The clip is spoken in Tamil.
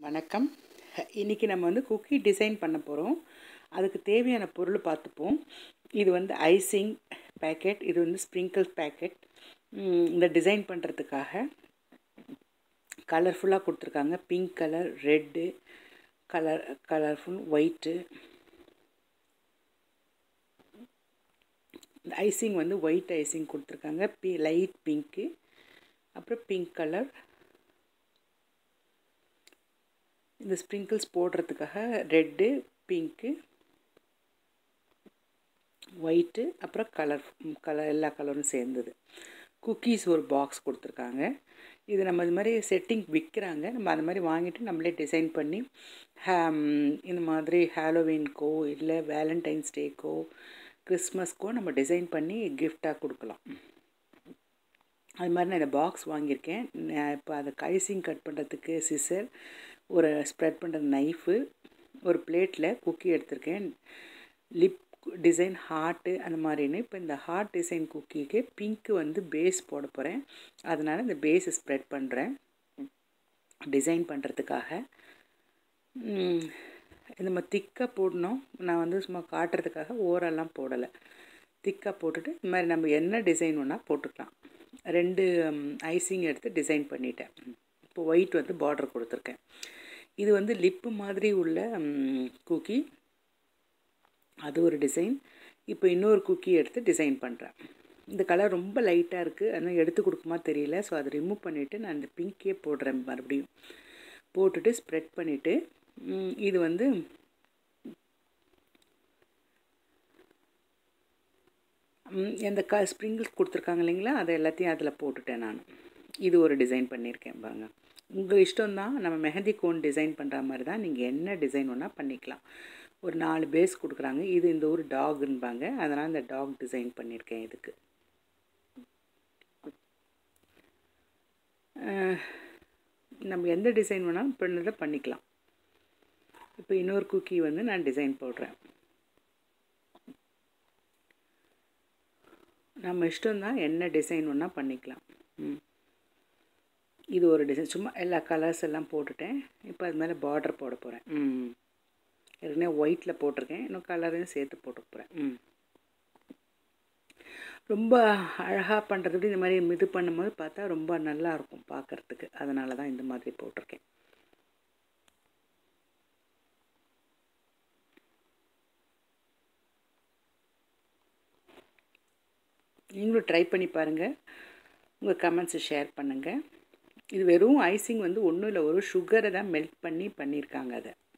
வணக்கம் இன்றைக்கி நம்ம வந்து குக்கி டிசைன் பண்ண போகிறோம் அதுக்கு தேவையான பொருள் பார்த்துப்போம் இது வந்து ஐசிங் பேக்கெட் இது வந்து ஸ்ப்ரிங்கிள் பேக்கெட் இந்த டிசைன் பண்ணுறதுக்காக கலர்ஃபுல்லாக கொடுத்துருக்காங்க pink colour red colour colourful white icing வந்து ஒயிட் ஐசிங் கொடுத்துருக்காங்க பி லைட் பிங்க்கு அப்புறம் பிங்க் கலர் இந்த ஸ்ப்ரிங்கிள்ஸ் போடுறதுக்காக ரெட்டு பிங்க்கு ஒயிட்டு அப்புறம் கலர் கலர் எல்லா கலரும் சேர்ந்தது குக்கீஸ் ஒரு பாக்ஸ் கொடுத்துருக்காங்க இது நம்ம இது மாதிரி செட்டிங் விற்கிறாங்க நம்ம அந்த மாதிரி வாங்கிட்டு நம்மளே டிசைன் பண்ணி இந்த மாதிரி ஹாலோவீன்க்கோ இல்லை வேலண்டைன்ஸ் டேக்கோ கிறிஸ்மஸ்க்கோ நம்ம டிசைன் பண்ணி கிஃப்டாக கொடுக்கலாம் அது மாதிரி நான் இந்த பாக்ஸ் வாங்கியிருக்கேன் இப்போ அதை கைசிங் கட் பண்ணுறதுக்கு சிசர் ஒரு ஸ்ப்ரெட் பண்ணுற நைஃபு ஒரு பிளேட்டில் குக்கி எடுத்திருக்கேன் லிப் டிசைன் ஹார்ட்டு அந்த மாதிரின்னு இப்போ இந்த ஹார்ட் டிசைன் குக்கிக்கு பிங்க்கு வந்து பேஸ் போட போகிறேன் அதனால் இந்த பேஸை ஸ்ப்ரெட் பண்ணுறேன் டிசைன் பண்ணுறதுக்காக நம்ம திக்காக போடணும் நான் வந்து சும்மா காட்டுறதுக்காக ஓரெல்லாம் போடலை திக்காக போட்டுட்டு இந்த மாதிரி நம்ம என்ன டிசைன் வேணால் போட்டுக்கலாம் ரெண்டு ஐசிங் எடுத்து டிசைன் பண்ணிட்டேன் இப்போ ஒயிட் வந்து பார்டர் கொடுத்துருக்கேன் இது வந்து லிப்பு மாதிரி உள்ள குக்கி அது ஒரு டிசைன் இப்போ இன்னொரு குக்கி எடுத்து டிசைன் பண்ணுறேன் இந்த கலர் ரொம்ப லைட்டாக இருக்குது அதனால் எடுத்து கொடுக்குமா தெரியல ஸோ அதை ரிமூவ் பண்ணிவிட்டு நான் இந்த பிங்கே போடுறேன் மறுபடியும் போட்டுட்டு ஸ்ப்ரெட் பண்ணிவிட்டு இது வந்து எந்த க ஸ்ப்ரிங்கிள்ஸ் கொடுத்துருக்காங்க இல்லைங்களா அதை எல்லாத்தையும் அதில் போட்டுட்டேன் நான் இது ஒரு டிசைன் பண்ணியிருக்கேன் பாருங்க உங்கள் இஷ்டம்தான் நம்ம மெஹந்தி கோன் டிசைன் பண்ணுற மாதிரி தான் நீங்கள் என்ன டிசைன் வேணால் பண்ணிக்கலாம் ஒரு நாலு பேஸ் கொடுக்குறாங்க இது இந்த ஊர் டாகுன்பாங்க அதனால் இந்த டாக் டிசைன் பண்ணியிருக்கேன் இதுக்கு நம்ம எந்த டிசைன் வேணாலும் பண்ணதை பண்ணிக்கலாம் இப்போ இன்னொரு குக்கி வந்து நான் டிசைன் போடுறேன் நம்ம இஷ்டம்தான் என்ன டிசைன் வேணால் பண்ணிக்கலாம் ம் இது ஒரு டிசைன் சும்மா எல்லா கலர்ஸ் எல்லாம் போட்டுட்டேன் இப்போ அது மேலே பார்டர் போட போகிறேன் ம் ஏற்கனவே ஒயிட்டில் போட்டிருக்கேன் இன்னும் கலரையும் சேர்த்து போட்டு போகிறேன் ம் ரொம்ப அழகாக பண்ணுறது இந்த மாதிரி இது பண்ணும்போது பார்த்தா ரொம்ப நல்லாயிருக்கும் பார்க்குறதுக்கு அதனால தான் இந்த மாதிரி போட்டிருக்கேன் நீங்களும் ட்ரை பண்ணி பாருங்கள் உங்கள் கமெண்ட்ஸை ஷேர் பண்ணுங்கள் இது வெறும் ஐசிங் வந்து ஒன்றும் இல்லை ஒரு சுகரை தான் மெல்ட் பண்ணி பண்ணியிருக்காங்க அதை